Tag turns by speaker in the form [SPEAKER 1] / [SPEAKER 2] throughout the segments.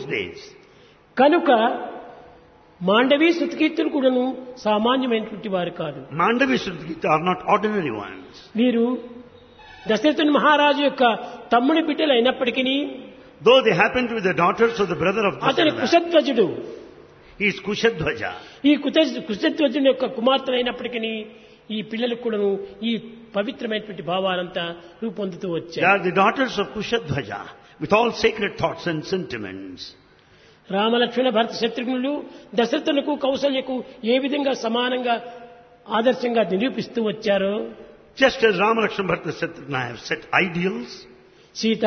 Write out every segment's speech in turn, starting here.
[SPEAKER 1] days.
[SPEAKER 2] కనుక మాండవీ శృతికీర్తులు కూడాను సామాన్యమైనటువంటి వారు కాదు
[SPEAKER 1] Mandavi Sruti are not ordinary ones.
[SPEAKER 2] వీరు దశరథుని మహారాజు యొక్క తమ్ముడి బిడ్డలు అయినప్పటికీ
[SPEAKER 1] Though they happen to be the daughters of the brother of
[SPEAKER 2] అతని
[SPEAKER 1] Dasharatha,
[SPEAKER 2] కుశధ్వజుడు
[SPEAKER 1] he is Kushadhvaja.
[SPEAKER 2] ఈ కుత కుశధ్వజుని యొక్క కుమార్తెలు అయినప్పటికీ ఈ పిల్లలకు కూడాను ఈ పవిత్రమైనటువంటి భావాలంతా రూపొందుతూ
[SPEAKER 1] They
[SPEAKER 2] వచ్చాయి
[SPEAKER 1] are the daughters of Kushadhvaja with all sacred thoughts and sentiments.
[SPEAKER 2] రామలక్ష్మణ భరత శత్రుఘ్నులు దశరథులకు కౌసల్యకు ఏ విధంగా సమానంగా ఆదర్శంగా నిరూపిస్తూ వచ్చారో
[SPEAKER 1] Just as Rama, Lakshmana, Bharata, Shatrugna have set ideals,
[SPEAKER 2] Sita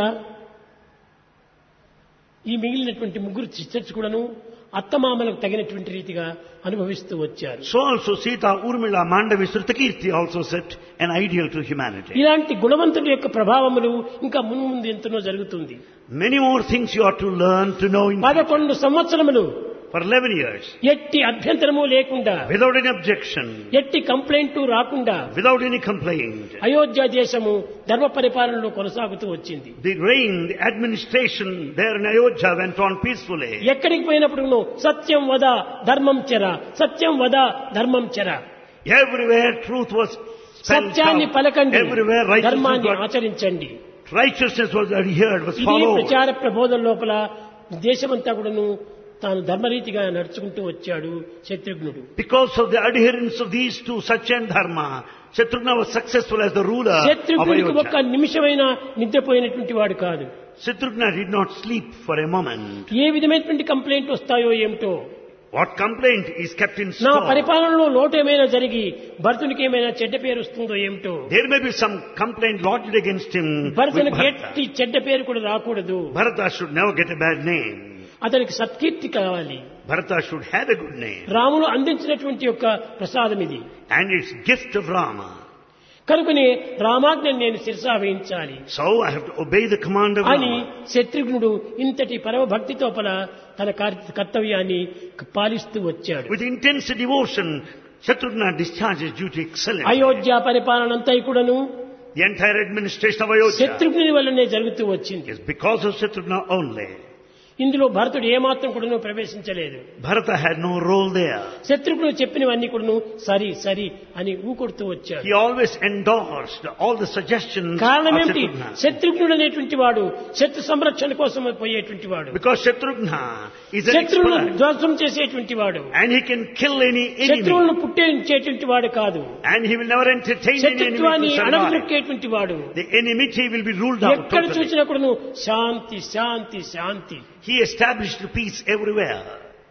[SPEAKER 2] ఈ మిగిలినటువంటి ముగ్గురు సిస్టర్స్ కూడాను అత్తమామలకు తగినటువంటి రీతిగా అనుభవిస్తూ వచ్చారు
[SPEAKER 1] so also Sita, Urmila, Mandavi, Srutakirti also set an ideal to humanity.
[SPEAKER 2] ఇలాంటి గుణవంతుడి యొక్క ప్రభావములు ఇంకా మున్ముందు ఎంతనో జరుగుతుంది
[SPEAKER 1] Many more things you are to learn to know in
[SPEAKER 2] పదకొండు సంవత్సరములు
[SPEAKER 1] for 11 years,
[SPEAKER 2] ఎట్టి అభ్యంతరము లేకుండా
[SPEAKER 1] without any objection,
[SPEAKER 2] ఎట్టి కంప్లైంట్ రాకుండా
[SPEAKER 1] without any complaint.
[SPEAKER 2] అయోధ్య దేశము ధర్మ పరిపాలనలో కొనసాగుతూ వచ్చింది
[SPEAKER 1] The reign, the administration there in Ayodhya went on peacefully.
[SPEAKER 2] ఎక్కడికి పోయినప్పుడు సత్యం వద ధర్మం చెర సత్యం వద ధర్మం చెర
[SPEAKER 1] Everywhere truth was spelled
[SPEAKER 2] సత్యాన్ని
[SPEAKER 1] out.
[SPEAKER 2] పలకండి
[SPEAKER 1] Everywhere righteousness
[SPEAKER 2] ధర్మాన్ని
[SPEAKER 1] was,
[SPEAKER 2] ఆచరించండి
[SPEAKER 1] righteousness was adhered, was
[SPEAKER 2] ఇది
[SPEAKER 1] followed.
[SPEAKER 2] ప్రచార ప్రబోధన లోపల దేశమంతా కూడాను తాను ధర్మరీతిగా నడుచుకుంటూ వచ్చాడు శత్రుఘ్నుడు
[SPEAKER 1] Because of the adherence of these two, Satya and Dharma, Shatrugna was successful as the ruler of
[SPEAKER 2] శత్రుఘ్నుడికి ఒక్క
[SPEAKER 1] Ayodhya.
[SPEAKER 2] నిమిషమైన నిద్రపోయినటువంటి వాడు కాదు
[SPEAKER 1] Shatrugna did not sleep for a moment.
[SPEAKER 2] ఏ విధమైనటువంటి కంప్లైంట్ వస్తాయో ఏమిటో
[SPEAKER 1] What complaint is kept in
[SPEAKER 2] నా
[SPEAKER 1] store?
[SPEAKER 2] పరిపాలనలో లోటు ఏమైనా జరిగి భరతునికి ఏమైనా చెడ్డ పేరు వస్తుందో ఏమిటో
[SPEAKER 1] There may be some complaint lodged against him with
[SPEAKER 2] భరతునికి
[SPEAKER 1] Bharata.
[SPEAKER 2] ఎట్టి చెడ్డ పేరు కూడా రాకూడదు
[SPEAKER 1] Bharata should never get a bad name.
[SPEAKER 2] అతనికి సత్కీర్తి కావాలి
[SPEAKER 1] Bharata should have a good name.
[SPEAKER 2] Ramulu అందించినటువంటి యొక్క ప్రసాదం ఇది
[SPEAKER 1] And it's gift of Rama.
[SPEAKER 2] కనుకనే రామాజ్ఞని నేను శిరసావహించాలి
[SPEAKER 1] So I have to obey the command of
[SPEAKER 2] అని
[SPEAKER 1] Rama.
[SPEAKER 2] శత్రుఘ్నుడు ఇంతటి పరమభక్తితో పల తన కార్- కర్తవ్యాన్ని పాలిస్తూ వచ్చాడు
[SPEAKER 1] With intense devotion, Shatrugna discharges duty excellently.
[SPEAKER 2] Ayodhya పరిపాలన అంతా కూడాను
[SPEAKER 1] The entire administration of Ayodhya
[SPEAKER 2] శత్రుఘ్నుని వల్లనే జరుగుతూ వచ్చింది
[SPEAKER 1] is because of Shatrugna only.
[SPEAKER 2] ఇందులో భరతుడు ఏమాత్రం కూడాను ప్రవేశించలేదు
[SPEAKER 1] Bharata had no role there.
[SPEAKER 2] శత్రుఘ్నుడు చెప్పినవన్నీ కూడాను సరి సరి అని ఊకొడుతూ వచ్చాడు
[SPEAKER 1] He always endorsed all the suggestions
[SPEAKER 2] కారణం
[SPEAKER 1] of
[SPEAKER 2] ఏమిటి
[SPEAKER 1] Shatrugna.
[SPEAKER 2] శత్రుఘ్నుడు అనేటువంటి వాడు శత్రు సంరక్షణ కోసం పోయేటువంటి వాడు
[SPEAKER 1] Because Shatrugna is an
[SPEAKER 2] శత్రువులను
[SPEAKER 1] expert
[SPEAKER 2] ధ్వంసం చేసేటువంటి వాడు
[SPEAKER 1] and he can kill any enemy
[SPEAKER 2] శత్రువులను పుట్టించేటువంటి వాడు కాదు
[SPEAKER 1] and he will never entertain any enemy
[SPEAKER 2] శత్రుత్వాన్ని
[SPEAKER 1] to survive.
[SPEAKER 2] అణగదొక్కేటువంటి వాడు
[SPEAKER 1] The enmity will be ruled out
[SPEAKER 2] ఎక్కడ
[SPEAKER 1] totally.
[SPEAKER 2] చూసినా కూడా శాంతి శాంతి శాంతి
[SPEAKER 1] He established peace everywhere.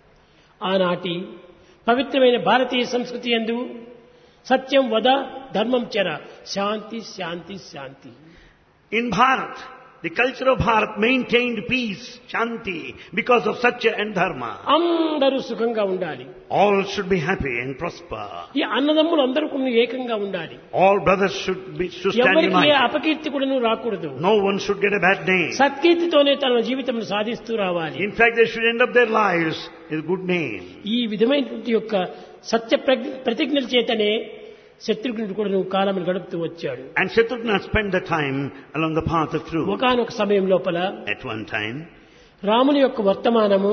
[SPEAKER 2] ఆనాటి పవిత్రమైన భారతీయ సంస్కృతి ఎందు సత్యం వద ధర్మం చెర శాంతి శాంతి శాంతి
[SPEAKER 1] In Bharat, the culture of Bharat maintained peace, shanti, because of Satya and Dharma.
[SPEAKER 2] అందరూ సుఖంగా ఉండాలి
[SPEAKER 1] All should be happy and prosper.
[SPEAKER 2] ఈ అన్నదమ్ములు అందరూ కొన్ని ఏకంగా ఉండాలి
[SPEAKER 1] All brothers should be should stand
[SPEAKER 2] ఎవరికి ఏ
[SPEAKER 1] united.
[SPEAKER 2] అపకీర్తి కూడా రాకూడదు
[SPEAKER 1] No one should get a bad name.
[SPEAKER 2] సత్కీర్తితోనే తన జీవితం సాధిస్తూ రావాలి
[SPEAKER 1] In fact, they should end up their lives with good name.
[SPEAKER 2] ఈ విధమైనటువంటి యొక్క సత్య ప్రజ్ఞ- ప్రతిజ్ఞల చేతనే శత్రుఘ్నుడు కూడా నువ్వు కాలం గడుపుతూ వచ్చాడు
[SPEAKER 1] And Shatrugna spent the time along the path of truth.
[SPEAKER 2] ఒకనొక సమయం లోపల
[SPEAKER 1] At one time,
[SPEAKER 2] రాముని యొక్క వర్తమానము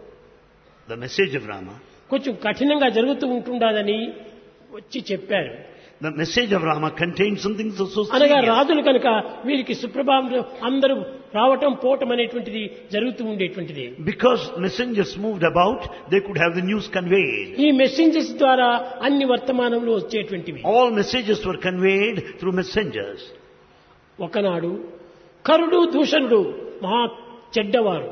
[SPEAKER 1] the message of Rama,
[SPEAKER 2] కొంచెం కఠినంగా జరుగుతూ ఉంటుండదని వచ్చి చెప్పారు
[SPEAKER 1] the message of Rama contains something so, so
[SPEAKER 2] అనగా
[SPEAKER 1] serious.
[SPEAKER 2] రాజులు కనుక వీరికి సుప్రభావం అందరూ రావటం పోవటం అనేటువంటిది జరుగుతూ ఉండేటువంటిది
[SPEAKER 1] Because messengers moved about, they could have the news conveyed.
[SPEAKER 2] ఈ మెసెంజర్స్ ద్వారా అన్ని వర్తమానంలో వచ్చేటువంటివి
[SPEAKER 1] All messages were conveyed through messengers.
[SPEAKER 2] ఒకనాడు కరుడు దూషణుడు మహా చెడ్డవారు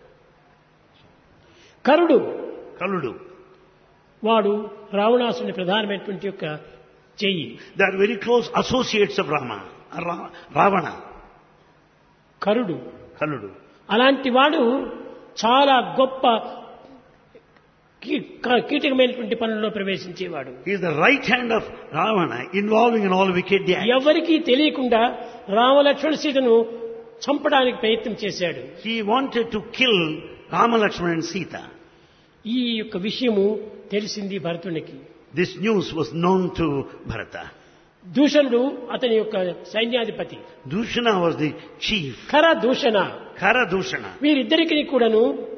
[SPEAKER 2] కరుడు
[SPEAKER 1] Kaludu.
[SPEAKER 2] వాడు రావణాసుని ప్రధానమైనటువంటి యొక్క చెయ్యి
[SPEAKER 1] They are very close associates of Rama. Ra- Ravana.
[SPEAKER 2] కరుడు
[SPEAKER 1] Kaludu.
[SPEAKER 2] అలాంటి వాడు చాలా గొప్ప కీ- క- కీటకమైనటువంటి పనుల్లో ప్రవేశించేవాడు
[SPEAKER 1] He is the right hand of Ravana, involving in all wicked acts.
[SPEAKER 2] ఎవరికీ తెలియకుండా రామలక్ష్మణ సీతను చంపడానికి ప్రయత్నం చేశాడు
[SPEAKER 1] He wanted to kill Rama, Lakshmana and Sita.
[SPEAKER 2] ఈ యొక్క విషయము తెలిసింది భరతునికి
[SPEAKER 1] This news was known to Bharata.
[SPEAKER 2] దూషణుడు అతని యొక్క సైన్యాధిపతి
[SPEAKER 1] Dushana was the chief.
[SPEAKER 2] ఖర దూషణ
[SPEAKER 1] Kara Dushana.
[SPEAKER 2] వీరిద్దరికి కూడాను